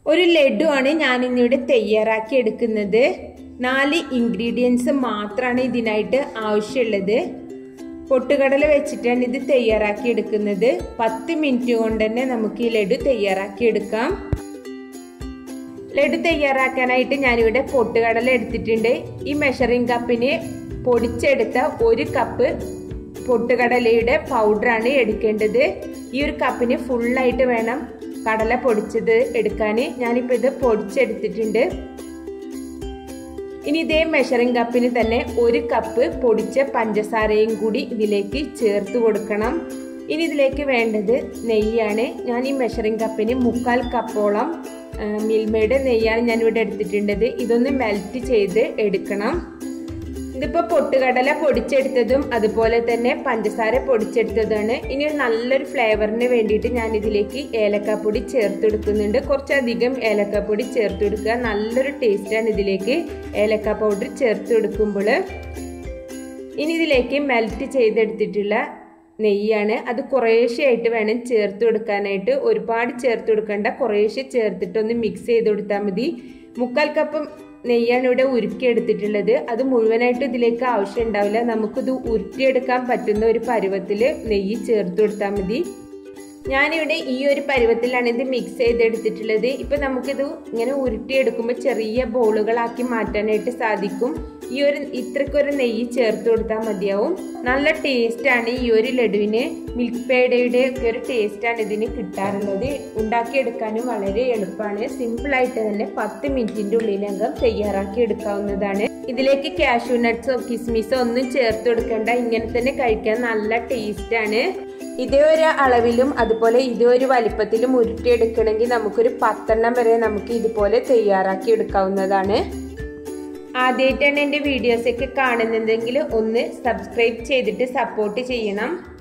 ഒരു ലഡു ആണ് ഞാൻ ഇന്നിവിടെ തയ്യാറാക്കി എടുക്കുന്നത് നാല് ഇൻഗ്രീഡിയൻസ് മാത്രമാണ് ഇതിനായിട്ട് ആവശ്യമുള്ളത് പൊട്ടുകടല വെച്ചിട്ടാണ് ഇത് തയ്യാറാക്കി എടുക്കുന്നത് പത്ത് മിനിറ്റ് കൊണ്ട് തന്നെ നമുക്ക് ഈ ലഡു തയ്യാറാക്കി എടുക്കാം ലഡു തയ്യാറാക്കാനായിട്ട് ഞാനിവിടെ പൊട്ടുകടല എടുത്തിട്ടുണ്ട് ഈ മെഷറിംഗ് കപ്പിന് പൊടിച്ചെടുത്ത ഒരു കപ്പ് പൊട്ടുകടലയുടെ പൗഡറാണ് എടുക്കേണ്ടത് ഈ ഒരു കപ്പിന് ഫുള്ളായിട്ട് വേണം കടല പൊടിച്ചത് എടുക്കാൻ ഞാനിപ്പോൾ ഇത് പൊടിച്ചെടുത്തിട്ടുണ്ട് ഇനി ഇതേ മെഷറിംഗ് കപ്പിന് തന്നെ ഒരു കപ്പ് പൊടിച്ച പഞ്ചസാരയും കൂടി ഇതിലേക്ക് ചേർത്ത് കൊടുക്കണം ഇനി ഇതിലേക്ക് വേണ്ടത് നെയ്യാണ് ഞാൻ ഈ മെഷറിംഗ് കപ്പിന് മുക്കാൽ കപ്പോളം മിൽമയുടെ നെയ്യാണ് ഞാൻ ഇവിടെ എടുത്തിട്ടുള്ളത് ഇതൊന്ന് മെൽറ്റ് ചെയ്ത് എടുക്കണം ഇതിപ്പോൾ പൊട്ടുകടല പൊടിച്ചെടുത്തതും അതുപോലെ തന്നെ പഞ്ചസാര പൊടിച്ചെടുത്തതാണ് ഇനി നല്ലൊരു ഫ്ലേവറിന് വേണ്ടിയിട്ട് ഞാൻ ഇതിലേക്ക് ഏലക്കാപ്പൊടി ചേർത്ത് കൊടുക്കുന്നുണ്ട് കുറച്ചധികം ഏലക്കാപ്പൊടി ചേർത്ത് കൊടുക്കുക നല്ലൊരു ടേസ്റ്റാണ് ഇതിലേക്ക് ഏലക്ക പൗഡർ ചേർത്ത് കൊടുക്കുമ്പോൾ ഇനി ഇതിലേക്ക് മെൽറ്റ് ചെയ്തെടുത്തിട്ടുള്ള നെയ്യാണ് അത് കുറേശ്ശെയായിട്ട് വേണം ചേർത്ത് കൊടുക്കാനായിട്ട് ഒരുപാട് ചേർത്ത് കൊടുക്കണ്ട കുറേശ്ശെ ചേർത്തിട്ടൊന്ന് മിക്സ് ചെയ്ത് കൊടുത്താൽ മതി മുക്കാൽ കപ്പ് നെയ്യാണ് ഇവിടെ ഉരുക്കിയെടുത്തിട്ടുള്ളത് അത് മുഴുവനായിട്ട് ഇതിലേക്ക് ആവശ്യം ഉണ്ടാവില്ല നമുക്കിത് ഉരുട്ടിയെടുക്കാൻ പറ്റുന്ന ഒരു പരുവത്തിൽ നെയ്യ് ചേർത്ത് കൊടുത്താൽ മതി ഞാനിവിടെ ഈ ഒരു പരുവത്തിലാണ് ഇത് മിക്സ് ചെയ്തെടുത്തിട്ടുള്ളത് ഇപ്പം നമുക്കിത് ഇങ്ങനെ ഉരുട്ടിയെടുക്കുമ്പോൾ ചെറിയ ബോളുകളാക്കി മാറ്റാനായിട്ട് സാധിക്കും ഈ ഒരു ഇത്രക്കൊരു നെയ്യ് ചേർത്ത് കൊടുത്താൽ മതിയാവും നല്ല ടേസ്റ്റാണ് ഈ ഒരു ലഡുവിന് മിൽക്ക് പേടയുടെ ഒക്കെ ഒരു ടേസ്റ്റാണ് ഇതിന് കിട്ടാറുള്ളത് ഉണ്ടാക്കിയെടുക്കാനും വളരെ എളുപ്പമാണ് സിമ്പിളായിട്ട് തന്നെ പത്ത് മിനിറ്റിൻ്റെ ഉള്ളിലകം തയ്യാറാക്കി എടുക്കാവുന്നതാണ് ഇതിലേക്ക് കാഷ്യൂ നട്ട്സോ കിസ്മിസോ ഒന്നും ചേർത്ത് കൊടുക്കേണ്ട ഇങ്ങനെ തന്നെ കഴിക്കാൻ നല്ല ടേസ്റ്റാണ് ഇതേ ഒരു അളവിലും അതുപോലെ ഇതേ ഒരു വലിപ്പത്തിലും ഉരുട്ടിയെടുക്കണമെങ്കിൽ നമുക്കൊരു പത്തെണ്ണം വരെ നമുക്ക് ഇതുപോലെ തയ്യാറാക്കി എടുക്കാവുന്നതാണ് ആദ്യമായിട്ടാണ് എൻ്റെ വീഡിയോസൊക്കെ കാണുന്നതെങ്കിൽ ഒന്ന് സബ്സ്ക്രൈബ് ചെയ്തിട്ട് സപ്പോർട്ട് ചെയ്യണം